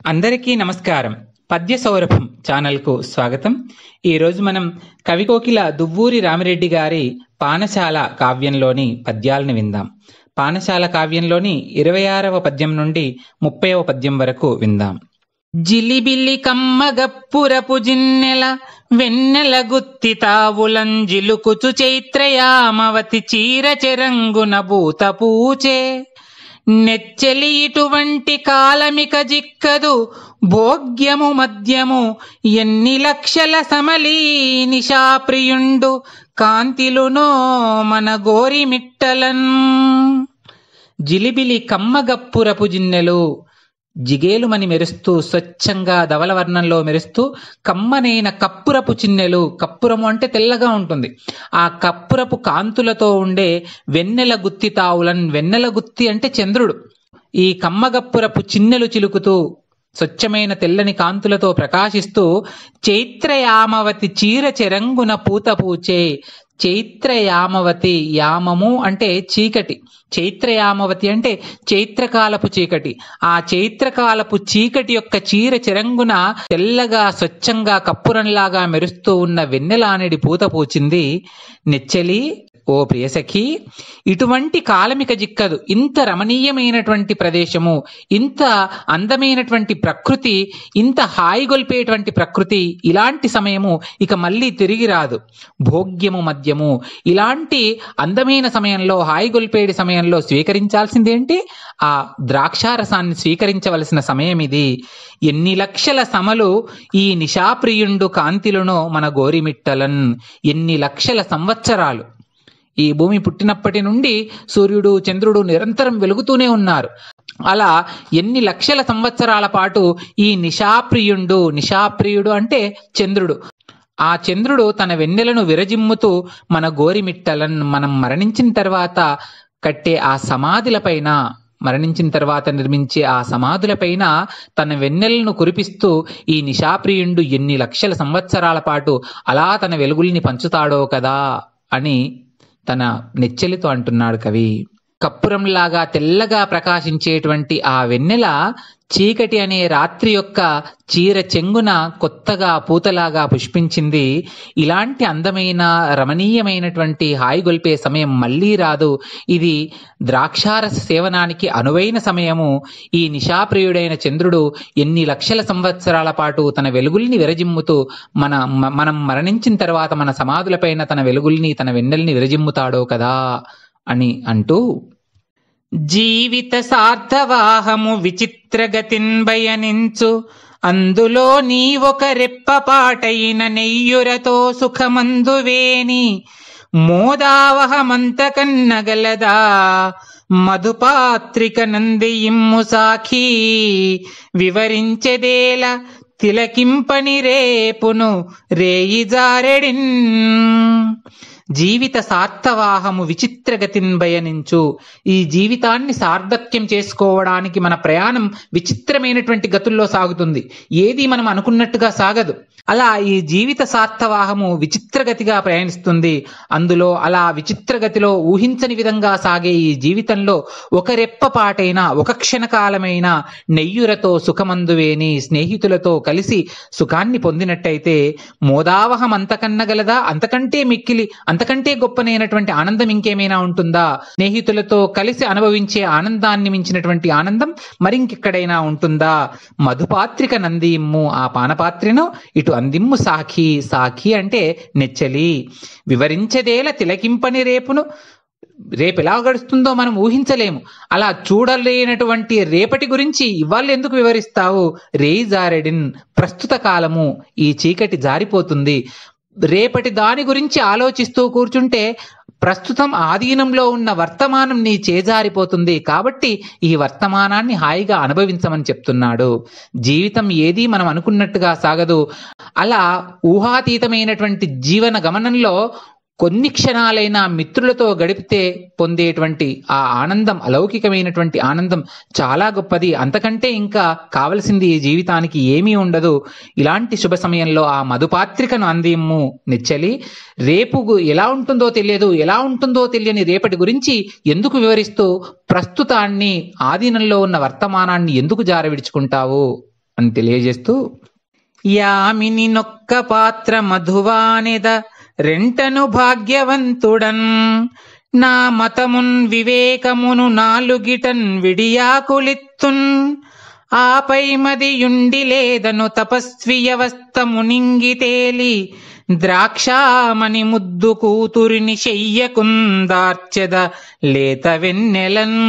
అందరికీ నమస్కారం పద్య సౌరభం ఛానల్కు స్వాగతం ఈరోజు మనం కవికోకిల దువ్వూరి రామిరెడ్డి గారి పానశాల కావ్యంలోని పద్యాలను విందాం పానశాల కావ్యంలోని ఇరవై ఆరవ పద్యం నుండి ముప్పైవ పద్యం వరకు విందాం జిలిబిలి కమ్మగప్పురపు జిన్నెల వెన్నెల గుత్తి తావులంజిలుకుచు చైత్రయామవతి చీర చెరంగున బూత పూచే నెచ్చెలి ఇటువంటి కాలమిక జిక్కదు భోగ్యము మద్యము ఎన్ని లక్షల సమలీ నిశాప్రియుండు కాంతిలునో మన గోరిమిట్టలన్ జిలిబిలి కమ్మగప్పురపు జిన్నెలు జిగేలుమని మెరుస్తూ స్వచ్ఛంగా ధవలవర్ణంలో మెరుస్తూ కమ్మనైన కప్పురపు చిన్నెలు కప్పురము అంటే తెల్లగా ఉంటుంది ఆ కప్పురపు కాంతులతో ఉండే వెన్నెల గుత్తి తావులన్ వెన్నెల గుత్తి అంటే చంద్రుడు ఈ కమ్మగప్పురపు చిన్నెలు చిలుకుతూ స్వచ్ఛమైన తెల్లని కాంతులతో ప్రకాశిస్తూ చైత్రయామవతి చీర చెరంగున పూత పూచే చైత్రయామవతి యామము అంటే చీకటి చైత్రయామవతి అంటే చైత్రకాలపు చీకటి ఆ చైత్రకాలపు చీకటి యొక్క చీర చెరంగున తెల్లగా స్వచ్ఛంగా కప్పురంలాగా మెరుస్తూ ఉన్న వెన్నెలానడి పూత పూచింది నెచ్చెలి ఓ ప్రియసఖి ఇటువంటి కాలమిక జిక్కదు ఇంత రమణీయమైనటువంటి ప్రదేశము ఇంత అందమైనటువంటి ప్రకృతి ఇంత హాయిగొల్పేటువంటి ప్రకృతి ఇలాంటి సమయము ఇక మళ్ళీ తిరిగి రాదు భోగ్యము మద్యము ఇలాంటి అందమైన సమయంలో హాయిగొల్పేడి సమయంలో స్వీకరించాల్సిందేంటి ఆ ద్రాక్షారసాన్ని స్వీకరించవలసిన సమయం ఇది ఎన్ని లక్షల సమలు ఈ నిశాప్రియుండు కాంతిలను మన గోరిమిట్టలన్ ఎన్ని లక్షల సంవత్సరాలు ఈ భూమి పుట్టినప్పటి నుండి సూర్యుడు చంద్రుడు నిరంతరం వెలుగుతూనే ఉన్నారు అలా ఎన్ని లక్షల సంవత్సరాల పాటు ఈ నిశాప్రియుండు నిశాప్రియుడు అంటే చంద్రుడు ఆ చంద్రుడు తన వెన్నెలను విరజిమ్ముతూ మన గోరిమిట్టలన్ మనం మరణించిన తర్వాత కట్టే ఆ సమాధులపైన మరణించిన తర్వాత నిర్మించే ఆ సమాధులపైన తన వెన్నెలను కురిపిస్తూ ఈ నిశాప్రియుండు ఎన్ని లక్షల సంవత్సరాల పాటు అలా తన వెలుగుల్ని పంచుతాడో కదా అని తన నెచ్చెలితో అంటున్నాడు కవి కప్పురంలాగా తెల్లగా ప్రకాశించేటువంటి ఆ వెన్నెల చీకటి అనే రాత్రి యొక్క చీర చెంగున కొత్తగా పూతలాగా పుష్పించింది ఇలాంటి అందమైన రమణీయమైనటువంటి హాయిగొల్పే సమయం మళ్ళీ రాదు ఇది ద్రాక్షారస సేవనానికి అనువైన సమయము ఈ నిశాప్రియుడైన చంద్రుడు ఎన్ని లక్షల సంవత్సరాల పాటు తన వెలుగుల్ని విరజిమ్ముతూ మన మ- మనం మరణించిన తర్వాత మన సమాధులపైన తన వెలుగుల్ని తన వెన్నెల్ని విరజిమ్ముతాడో కదా అని అంటూ జీవిత సార్థవాహము విచిత్రగతిన్ బయనించు అందులో నీ ఒక రెప్పపాటైన నెయ్యురతో సుఖమందువేని మోదావహమంత కన్నగలదా మధుపాత్రిక నంది ఇమ్ము సాఖీ వివరించెదేల తిలకింపని రేపును రేయి జారెడిన్ జీవిత సార్థవాహము విచిత్రగతిన్ బయనించు ఈ జీవితాన్ని సార్థక్యం చేసుకోవడానికి మన ప్రయాణం విచిత్రమైనటువంటి గతుల్లో సాగుతుంది ఏది మనం అనుకున్నట్టుగా సాగదు అలా ఈ జీవిత సార్థవాహము విచిత్రగతిగా ప్రయాణిస్తుంది అందులో అలా విచిత్రగతిలో ఊహించని విధంగా సాగే ఈ జీవితంలో ఒక రెప్పపాటైనా ఒక క్షణకాలమైన నెయ్యురతో సుఖమందువేని స్నేహితులతో కలిసి సుఖాన్ని పొందినట్టయితే మోదావహం అంతకన్నగలదా అంతకంటే మిక్కిలి అంతకంటే గొప్పనైనటువంటి ఆనందం ఇంకేమైనా ఉంటుందా స్నేహితులతో కలిసి అనుభవించే ఆనందాన్ని మించినటువంటి ఆనందం మరింకెక్కడైనా ఉంటుందా మధుపాత్రిక నందిమ్ము ఆ పానపాత్రను ఇటు అందిమ్ము సాఖి సాఖి అంటే నెచ్చలి వివరించదేల తిలకింపని రేపును రేపు ఎలా గడుస్తుందో మనం ఊహించలేము అలా చూడలేనటువంటి రేపటి గురించి ఇవాళ ఎందుకు వివరిస్తావు రేయి జారెడిన్ ప్రస్తుత కాలము ఈ చీకటి జారిపోతుంది రేపటి దాని గురించి ఆలోచిస్తూ కూర్చుంటే ప్రస్తుతం ఆధీనంలో ఉన్న వర్తమానం నీ చేజారిపోతుంది కాబట్టి ఈ వర్తమానాన్ని హాయిగా అనుభవించమని చెప్తున్నాడు జీవితం ఏది మనం అనుకున్నట్టుగా సాగదు అలా ఊహాతీతమైనటువంటి జీవన గమనంలో కొన్ని క్షణాలైనా మిత్రులతో గడిపితే పొందేటువంటి ఆ ఆనందం అలౌకికమైనటువంటి ఆనందం చాలా గొప్పది అంతకంటే ఇంకా కావలసింది ఈ జీవితానికి ఏమీ ఉండదు ఇలాంటి శుభ సమయంలో ఆ మధుపాత్రికను అందిమ్ము నెచ్చలి రేపు గు- ఎలా ఉంటుందో తెలియదు ఎలా ఉంటుందో తెలియని రేపటి గురించి ఎందుకు వివరిస్తూ ప్రస్తుతాన్ని ఆధీనంలో ఉన్న వర్తమానాన్ని ఎందుకు జారవిడుచుకుంటావు అని తెలియజేస్తూ యామిని నొక్క పాత్ర మధువానెద రెంటను భాగ్యవంతుడన్ నా మతమున్ వివేకమును నాలుగిటన్ విడియాకులిత్తున్ ఆపై మదియుండి లేదను తపస్వియవస్థ మునింగి తేలి ద్రాక్షామణి ముద్దు కూతురిని చెయ్యకుందార్చెద లేత వెన్నెలన్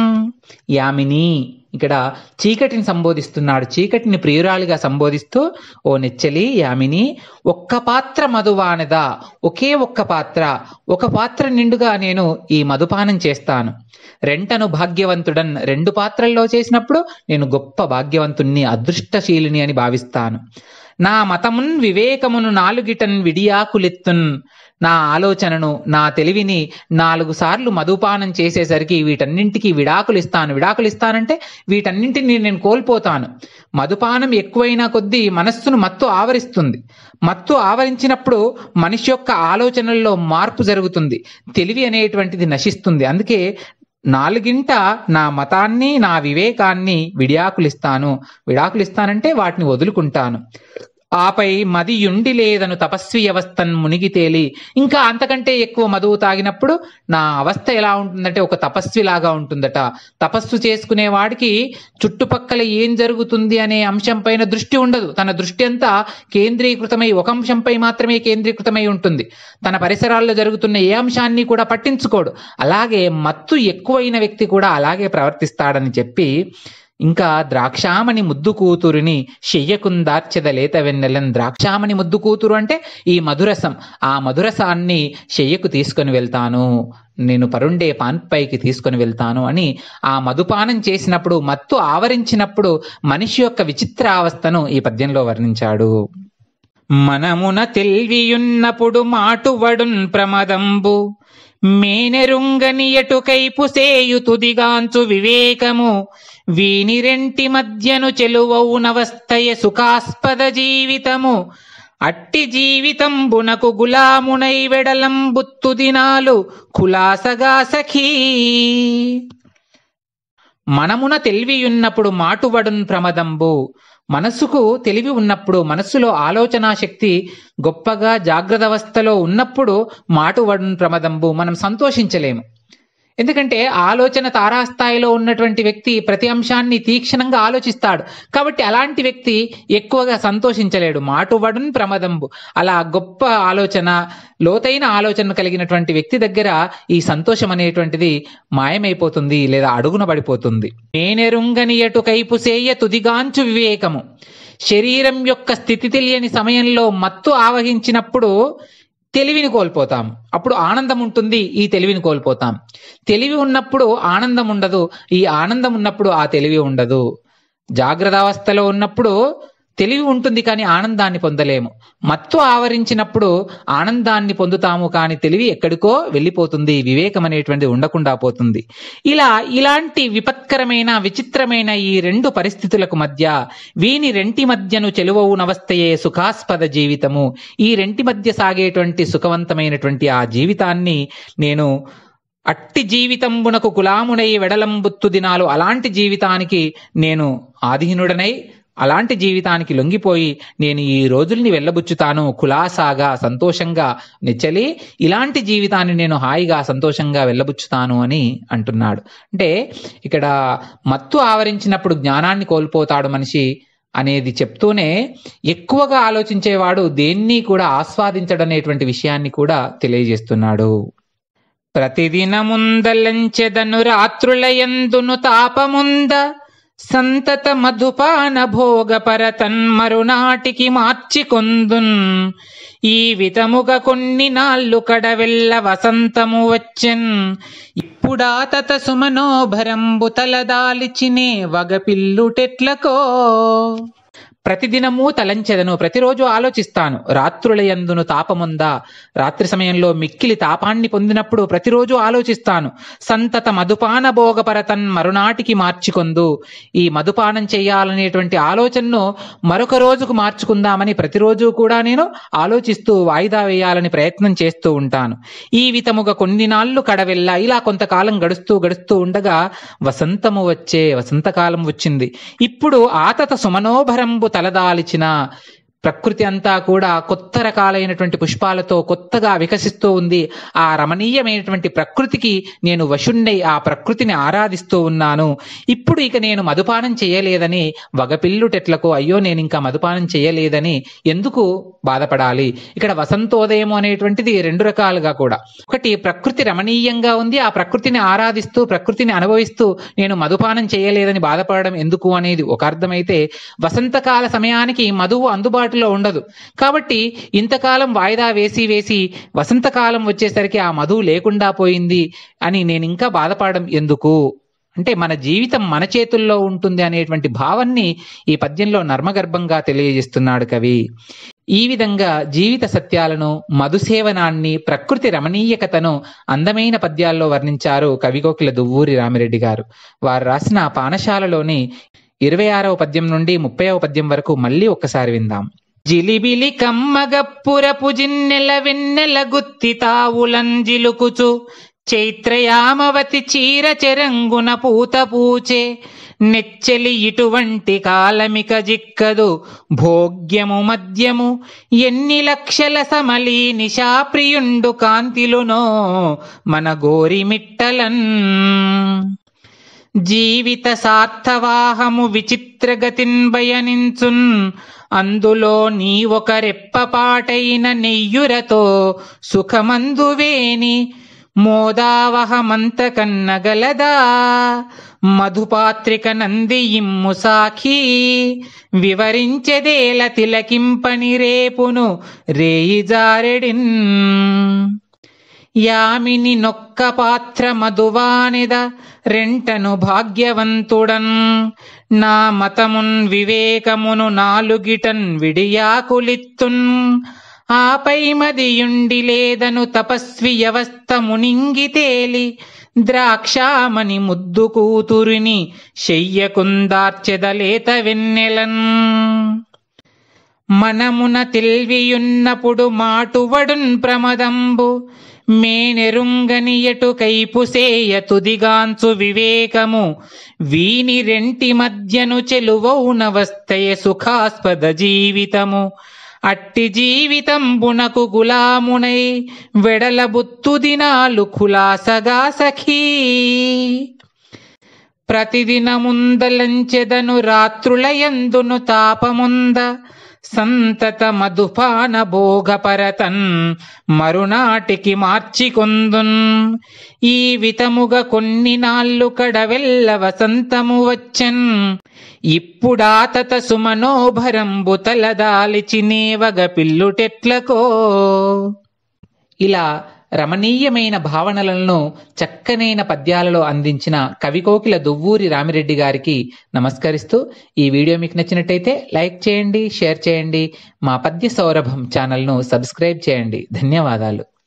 యామిని ఇక్కడ చీకటిని సంబోధిస్తున్నాడు చీకటిని ప్రియురాలిగా సంబోధిస్తూ ఓ నెచ్చలి యామిని ఒక్క పాత్ర మధువానదా ఒకే ఒక్క పాత్ర ఒక పాత్ర నిండుగా నేను ఈ మధుపానం చేస్తాను రెంటను భాగ్యవంతుడన్ రెండు పాత్రల్లో చేసినప్పుడు నేను గొప్ప భాగ్యవంతుణ్ణి అదృష్టశీలిని అని భావిస్తాను నా మతమున్ వివేకమును నాలుగిటన్ విడియాకులెత్తున్ నా ఆలోచనను నా తెలివిని నాలుగు సార్లు మధుపానం చేసేసరికి వీటన్నింటికి విడాకులు ఇస్తాను విడాకులు ఇస్తానంటే వీటన్నింటిని నేను కోల్పోతాను మధుపానం ఎక్కువైన కొద్దీ మనస్సును మత్తు ఆవరిస్తుంది మత్తు ఆవరించినప్పుడు మనిషి యొక్క ఆలోచనల్లో మార్పు జరుగుతుంది తెలివి అనేటువంటిది నశిస్తుంది అందుకే నాలుగింట నా మతాన్ని నా వివేకాన్ని విడాకులిస్తాను విడాకులిస్తానంటే వాటిని వదులుకుంటాను ఆపై మదియుండి లేదను తపస్వి అవస్థన్ మునిగి తేలి ఇంకా అంతకంటే ఎక్కువ మధువు తాగినప్పుడు నా అవస్థ ఎలా ఉంటుందంటే ఒక తపస్వి లాగా ఉంటుందట తపస్సు చేసుకునే వాడికి చుట్టుపక్కల ఏం జరుగుతుంది అనే అంశం పైన దృష్టి ఉండదు తన దృష్టి అంతా కేంద్రీకృతమై ఒక అంశంపై మాత్రమే కేంద్రీకృతమై ఉంటుంది తన పరిసరాల్లో జరుగుతున్న ఏ అంశాన్ని కూడా పట్టించుకోడు అలాగే మత్తు ఎక్కువైన వ్యక్తి కూడా అలాగే ప్రవర్తిస్తాడని చెప్పి ఇంకా ద్రాక్షామణి ముద్దు కూతురుని శయ్యకుందార్చెద లేత వెన్నెలన్ ద్రాక్షామణి ముద్దు కూతురు అంటే ఈ మధురసం ఆ మధురసాన్ని శయ్యకు తీసుకొని వెళ్తాను నేను పరుండే పాన్పైకి తీసుకొని వెళ్తాను అని ఆ మధుపానం చేసినప్పుడు మత్తు ఆవరించినప్పుడు మనిషి యొక్క విచిత్రావస్థను ఈ పద్యంలో వర్ణించాడు మనమున తెల్వియున్నప్పుడు మాటువడున్ ప్రమదంబు మేనెరుంగని ఎటుకైపు సేయు తుదిగాంచు వివేకము వీని రెంటి మధ్యను చెలువౌనవస్థయ సుఖాస్పద జీవితము అట్టి జీవితంబునకు గులామునై వెడలంబుత్తు దినాలు కులాసగా సఖీ మనమున తెలివియున్నప్పుడు మాటువడున్ ప్రమదంబు మనసుకు తెలివి ఉన్నప్పుడు మనస్సులో ఆలోచనా శక్తి గొప్పగా జాగ్రత్త అవస్థలో ఉన్నప్పుడు మాటువడున్ ప్రమదంబు మనం సంతోషించలేము ఎందుకంటే ఆలోచన తారాస్థాయిలో ఉన్నటువంటి వ్యక్తి ప్రతి అంశాన్ని తీక్షణంగా ఆలోచిస్తాడు కాబట్టి అలాంటి వ్యక్తి ఎక్కువగా సంతోషించలేడు మాటువడున్ ప్రమదంబు అలా గొప్ప ఆలోచన లోతైన ఆలోచన కలిగినటువంటి వ్యక్తి దగ్గర ఈ సంతోషం అనేటువంటిది మాయమైపోతుంది లేదా అడుగున పడిపోతుంది నేనెరుంగని ఎటు కైపు సేయ తుదిగాంచు వివేకము శరీరం యొక్క స్థితి తెలియని సమయంలో మత్తు ఆవహించినప్పుడు తెలివిని కోల్పోతాం అప్పుడు ఆనందం ఉంటుంది ఈ తెలివిని కోల్పోతాం తెలివి ఉన్నప్పుడు ఆనందం ఉండదు ఈ ఆనందం ఉన్నప్పుడు ఆ తెలివి ఉండదు జాగ్రత్త అవస్థలో ఉన్నప్పుడు తెలివి ఉంటుంది కానీ ఆనందాన్ని పొందలేము మత్తు ఆవరించినప్పుడు ఆనందాన్ని పొందుతాము కానీ తెలివి ఎక్కడికో వెళ్ళిపోతుంది వివేకం అనేటువంటిది ఉండకుండా పోతుంది ఇలా ఇలాంటి విపత్కరమైన విచిత్రమైన ఈ రెండు పరిస్థితులకు మధ్య వీని రెంటి మధ్యను చెలువవు నవస్తయే సుఖాస్పద జీవితము ఈ రెంటి మధ్య సాగేటువంటి సుఖవంతమైనటువంటి ఆ జీవితాన్ని నేను అట్టి జీవితంబునకు కులామునై వెడలంబుత్తు దినాలు అలాంటి జీవితానికి నేను ఆధీనుడనై అలాంటి జీవితానికి లొంగిపోయి నేను ఈ రోజుల్ని వెళ్ళబుచ్చుతాను కులాసాగా సంతోషంగా నెచ్చలి ఇలాంటి జీవితాన్ని నేను హాయిగా సంతోషంగా వెళ్ళబుచ్చుతాను అని అంటున్నాడు అంటే ఇక్కడ మత్తు ఆవరించినప్పుడు జ్ఞానాన్ని కోల్పోతాడు మనిషి అనేది చెప్తూనే ఎక్కువగా ఆలోచించేవాడు దేన్ని కూడా ఆస్వాదించడనేటువంటి విషయాన్ని కూడా తెలియజేస్తున్నాడు ప్రతిదినముందలంచెదను రాత్రులయందును తాపముంద సంతత మధుపాన భోగ పరతన్మరునాటికి మార్చి కొందున్ ఈ విధముగా కొన్ని నాళ్ళు కడవెల్ల వసంతము వచ్చెన్ ఇప్పుడా తత సుమనోభరంబు తలదాలిచినే వగపిల్లుటెట్లకో ప్రతిదినము తలంచెదను ప్రతిరోజు ఆలోచిస్తాను రాత్రులయందును తాపముందా రాత్రి సమయంలో మిక్కిలి తాపాన్ని పొందినప్పుడు ప్రతిరోజు ఆలోచిస్తాను సంతత మధుపాన భోగపరతన్ మరునాటికి మార్చుకొందు ఈ మధుపానం చేయాలనేటువంటి ఆలోచనను మరొక రోజుకు మార్చుకుందామని ప్రతిరోజు కూడా నేను ఆలోచిస్తూ వాయిదా వేయాలని ప్రయత్నం చేస్తూ ఉంటాను ఈ విధముగా కొన్ని నాళ్ళు కడవెల్లా ఇలా కొంతకాలం గడుస్తూ గడుస్తూ ఉండగా వసంతము వచ్చే వసంతకాలం వచ్చింది ఇప్పుడు ఆతత సుమనోభరంబు తలదాల్చిన ప్రకృతి అంతా కూడా కొత్త రకాలైనటువంటి పుష్పాలతో కొత్తగా వికసిస్తూ ఉంది ఆ రమణీయమైనటువంటి ప్రకృతికి నేను వశుణ్ణై ఆ ప్రకృతిని ఆరాధిస్తూ ఉన్నాను ఇప్పుడు ఇక నేను మధుపానం చేయలేదని వగపిల్లుటెట్లకు అయ్యో నేను ఇంకా మధుపానం చేయలేదని ఎందుకు బాధపడాలి ఇక్కడ వసంతోదయం అనేటువంటిది రెండు రకాలుగా కూడా ఒకటి ప్రకృతి రమణీయంగా ఉంది ఆ ప్రకృతిని ఆరాధిస్తూ ప్రకృతిని అనుభవిస్తూ నేను మధుపానం చేయలేదని బాధపడడం ఎందుకు అనేది ఒక అర్థమైతే వసంతకాల సమయానికి మధువు అందుబాటులో ఉండదు కాబట్టి ఇంతకాలం వాయిదా వేసి వేసి వసంతకాలం వచ్చేసరికి ఆ మధువు లేకుండా పోయింది అని నేను ఇంకా బాధపడడం ఎందుకు అంటే మన జీవితం మన చేతుల్లో ఉంటుంది అనేటువంటి భావాన్ని ఈ పద్యంలో నర్మగర్భంగా తెలియజేస్తున్నాడు కవి ఈ విధంగా జీవిత సత్యాలను మధుసేవనాన్ని ప్రకృతి రమణీయకతను అందమైన పద్యాల్లో వర్ణించారు కవికోకిల దువ్వూరి రామిరెడ్డి గారు వారు రాసిన పానశాలలోని ఇరవై ఆరవ పద్యం నుండి ముప్పైవ పద్యం వరకు మళ్ళీ ఒక్కసారి విందాం జిలిబిలి కమ్మగప్పురపు జిన్నెల వెన్నెల గుత్తి తావులంజిలుకుచు చైత్రయామవతి చీర చెరంగున పూత పూచే నెచ్చెలి ఇటువంటి కాలమిక జిక్కదు భోగ్యము మద్యము ఎన్ని లక్షల సమలి నిశాప్రియుండు కాంతిలునో మన గోరిమిట్టలన్ జీవిత సార్థవాహము విచిత్రగతిన్ బయనించున్ అందులో నీ ఒక రెప్పపాటైన నెయ్యురతో సుఖమందువేని మోదావహమంత కన్నగలదా మధుపాత్రిక నంది ఇమ్ము సాఖీ వివరించెదేల తిలకింపని రేపును రేయి జారెడిన్ యామిని నొక్క పాత్ర మధువానిద రెంటను భాగ్యవంతుడన్ నా మతమున్ వివేకమును నాలుగిటన్ విడియాకులిత్తున్ ఆపై మదియుండి లేదను తపస్వి వ్యవస్థ మునింగి తేలి ద్రాక్షామణి ముద్దు కూతురిని శయ్యకుందార్చెదలేత వెన్నెలన్ మనమున తిల్వియున్నప్పుడు మాటువడున్ ప్రమదంబు మేనెరుంగని ఎటు కైపుసేయ తుదిగాంచు వివేకము వీని రెంటి మధ్యను చెలువౌనవస్తయ సుఖాస్పద జీవితము అట్టి జీవితంబునకు గులామునై వెడలబుత్తు దినాలు ఖులాసగా సఖీ ప్రతిదినముందలంచెదను రాత్రులయందును తాపముంద సంతత మధుపాన భోగపరతన్ మరునాటికి మార్చికొందున్ ఈ విధముగ కొన్ని నాళ్ళు కడవెల్ల వసంతము వచ్చన్ ఇప్పుడాతత సుమనోభరంబు తలదాలిచినేవగ పిల్లుటెట్లకో ఇలా రమణీయమైన భావనలను చక్కనైన పద్యాలలో అందించిన కవికోకిల దువ్వూరి రామిరెడ్డి గారికి నమస్కరిస్తూ ఈ వీడియో మీకు నచ్చినట్టయితే లైక్ చేయండి షేర్ చేయండి మా పద్య సౌరభం ఛానల్ను సబ్స్క్రైబ్ చేయండి ధన్యవాదాలు